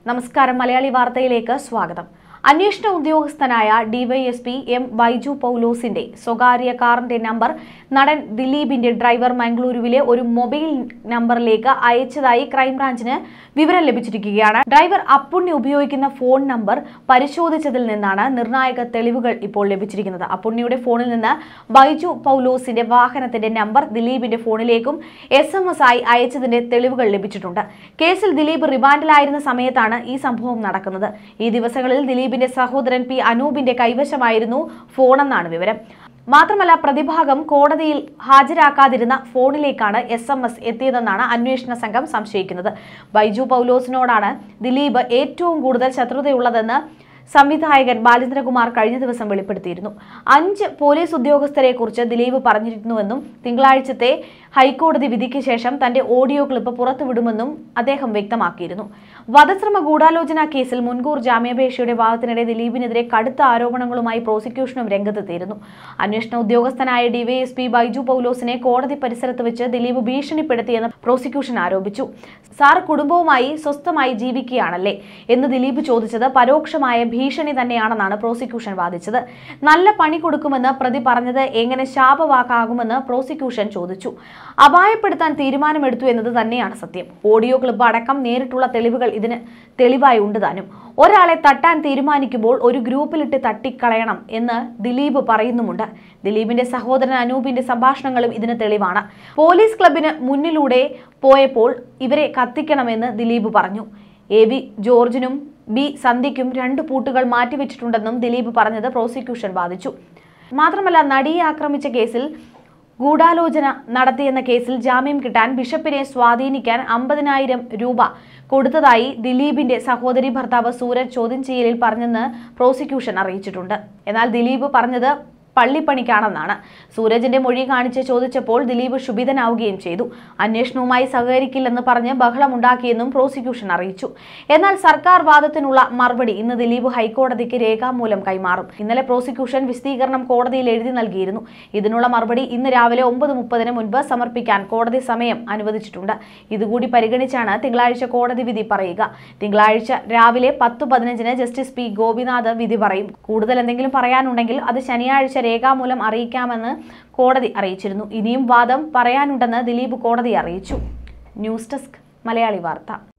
നമസ്കാരം മലയാളി വാർത്തയിലേക്ക് സ്വാഗതം അന്വേഷണ ഉദ്യോഗസ്ഥനായ ഡിവൈഎസ്പി എം ബൈജു പൗലോസിന്റെ സ്വകാര്യ കാറിന്റെ നമ്പർ നടൻ ദിലീപിന്റെ ഡ്രൈവർ മംഗളൂരുവിലെ ഒരു മൊബൈൽ നമ്പറിലേക്ക് അയച്ചതായി ക്രൈംബ്രാഞ്ചിന് വിവരം ലഭിച്ചിരിക്കുകയാണ് ഡ്രൈവർ അപ്പുണ്ണി ഉപയോഗിക്കുന്ന ഫോൺ നമ്പർ പരിശോധിച്ചതിൽ നിന്നാണ് നിർണായക തെളിവുകൾ ഇപ്പോൾ ലഭിച്ചിരിക്കുന്നത് അപ്പുണ്ണിയുടെ ഫോണിൽ നിന്ന് ബൈജു പൗലോസിന്റെ വാഹനത്തിന്റെ നമ്പർ ദിലീപിന്റെ ഫോണിലേക്കും എസ് എം എസ് ആയി അയച്ചതിന്റെ തെളിവുകൾ ലഭിച്ചിട്ടുണ്ട് കേസിൽ ദിലീപ് റിമാൻഡിലായിരുന്ന സമയത്താണ് ഈ സംഭവം നടക്കുന്നത് ഈ ദിവസങ്ങളിൽ ദിലീപിന്റെ സഹോദരൻ പി അനൂപിന്റെ കൈവശമായിരുന്നു ഫോണെന്നാണ് വിവരം മാത്രമല്ല പ്രതിഭാഗം കോടതിയിൽ ഹാജരാക്കാതിരുന്ന ഫോണിലേക്കാണ് എസ് എം എസ് എത്തിയതെന്നാണ് അന്വേഷണ സംഘം സംശയിക്കുന്നത് ബൈജു പൗലോസിനോടാണ് ദിലീപ് ഏറ്റവും കൂടുതൽ ശത്രുതയുള്ളതെന്ന് സംവിധായകൻ ബാലേന്ദ്രകുമാർ കഴിഞ്ഞ ദിവസം വെളിപ്പെടുത്തിയിരുന്നു അഞ്ച് പോലീസ് ഉദ്യോഗസ്ഥരെ കുറിച്ച് ദിലീപ് പറഞ്ഞിരുന്നുവെന്നും തിങ്കളാഴ്ചത്തെ ഹൈക്കോടതി വിധിക്ക് ശേഷം തന്റെ ഓഡിയോ ക്ലിപ്പ് പുറത്തുവിടുമെന്നും അദ്ദേഹം വ്യക്തമാക്കിയിരുന്നു വധശ്രമ ഗൂഢാലോചന കേസിൽ മുൻകൂർ ജാമ്യാപേക്ഷയുടെ ഭാഗത്തിനിടെ ദിലീപിനെതിരെ കടുത്ത ആരോപണങ്ങളുമായി പ്രോസിക്യൂഷനും രംഗത്തെത്തിയിരുന്നു അന്വേഷണ ഉദ്യോഗസ്ഥനായ ഡിവൈഎസ്പി ബൈജു പൗലോസിനെ കോടതി പരിസരത്ത് വെച്ച് ദിലീപ് ഭീഷണിപ്പെടുത്തിയെന്ന് പ്രോസിക്യൂഷൻ ആരോപിച്ചു സാർ കുടുംബവുമായി സ്വസ്ഥമായി ജീവിക്കുകയാണല്ലേ എന്ന് ദിലീപ് ചോദിച്ചത് പരോക്ഷമായ ഭീഷണി തന്നെയാണെന്നാണ് പ്രോസിക്യൂഷൻ വാദിച്ചത് നല്ല പണി കൊടുക്കുമെന്ന് പ്രതി പറഞ്ഞത് എങ്ങനെ ശാപവാക്കാകുമെന്ന് പ്രോസിക്യൂഷൻ ചോദിച്ചു അപായപ്പെടുത്താൻ തീരുമാനമെടുത്തു എന്നത് തന്നെയാണ് സത്യം ഓഡിയോ ക്ലിപ്പ് അടക്കം നേരിട്ടുള്ള തെളിവുകൾ ഇതിന് തെളിവായി ഉണ്ട് താനും ഒരാളെ തട്ടാൻ തീരുമാനിക്കുമ്പോൾ ഒരു ഗ്രൂപ്പിലിട്ട് തട്ടിക്കളയണം എന്ന് ദിലീപ് പറയുന്നുമുണ്ട് ദിലീപിന്റെ സഹോദരൻ അനൂപിന്റെ സംഭാഷണങ്ങളും ഇതിന് തെളിവാണ് പോലീസ് ക്ലബിന് മുന്നിലൂടെ പോയപ്പോൾ ഇവരെ കത്തിക്കണമെന്ന് ദിലീപ് പറഞ്ഞു എ വി ജോർജിനും ബി സന്ധ്യയ്ക്കും രണ്ട് പൂട്ടുകൾ മാറ്റിവെച്ചിട്ടുണ്ടെന്നും ദിലീപ് പറഞ്ഞത് പ്രോസിക്യൂഷൻ വാദിച്ചു മാത്രമല്ല നടിയെ ആക്രമിച്ച കേസിൽ ഗൂഢാലോചന നടത്തിയെന്ന കേസിൽ ജാമ്യം കിട്ടാൻ ബിഷപ്പിനെ സ്വാധീനിക്കാൻ അമ്പതിനായിരം രൂപ കൊടുത്തതായി ദിലീപിന്റെ സഹോദരി ഭർത്താവ് സൂരജ് ചോദ്യം ചെയ്യലിൽ പറഞ്ഞെന്ന് പ്രോസിക്യൂഷൻ അറിയിച്ചിട്ടുണ്ട് എന്നാൽ ദിലീപ് പറഞ്ഞത് പള്ളിപ്പണിക്കാണെന്നാണ് സൂരജിന്റെ മൊഴി കാണിച്ച് ചോദിച്ചപ്പോൾ ദിലീപ് ക്ഷുഭിതനാവുകയും ചെയ്തു അന്വേഷണവുമായി സഹകരിക്കില്ലെന്ന് പറഞ്ഞ് ബഹളമുണ്ടാക്കിയെന്നും പ്രോസിക്യൂഷൻ അറിയിച്ചു എന്നാൽ സർക്കാർ വാദത്തിനുള്ള മറുപടി ഇന്ന് ദിലീപ് ഹൈക്കോടതിക്ക് രേഖാമൂലം കൈമാറും ഇന്നലെ പ്രോസിക്യൂഷൻ വിശദീകരണം കോടതിയിൽ എഴുതി നൽകിയിരുന്നു ഇതിനുള്ള മറുപടി ഇന്ന് രാവിലെ ഒമ്പത് മുപ്പതിന് മുൻപ് സമർപ്പിക്കാൻ കോടതി സമയം അനുവദിച്ചിട്ടുണ്ട് ഇതുകൂടി പരിഗണിച്ചാണ് തിങ്കളാഴ്ച കോടതി വിധി പറയുക തിങ്കളാഴ്ച രാവിലെ പത്ത് പതിനഞ്ചിന് ജസ്റ്റിസ് പി ഗോപിനാഥ് വിധി പറയും കൂടുതൽ എന്തെങ്കിലും പറയാനുണ്ടെങ്കിൽ അത് ശനിയാഴ്ച രേഖാമൂലം അറിയിക്കാമെന്ന് കോടതി അറിയിച്ചിരുന്നു ഇനിയും വാദം പറയാനുണ്ടെന്ന് ദിലീപ് കോടതിയെ അറിയിച്ചു ന്യൂസ് ഡെസ്ക് മലയാളി വാർത്ത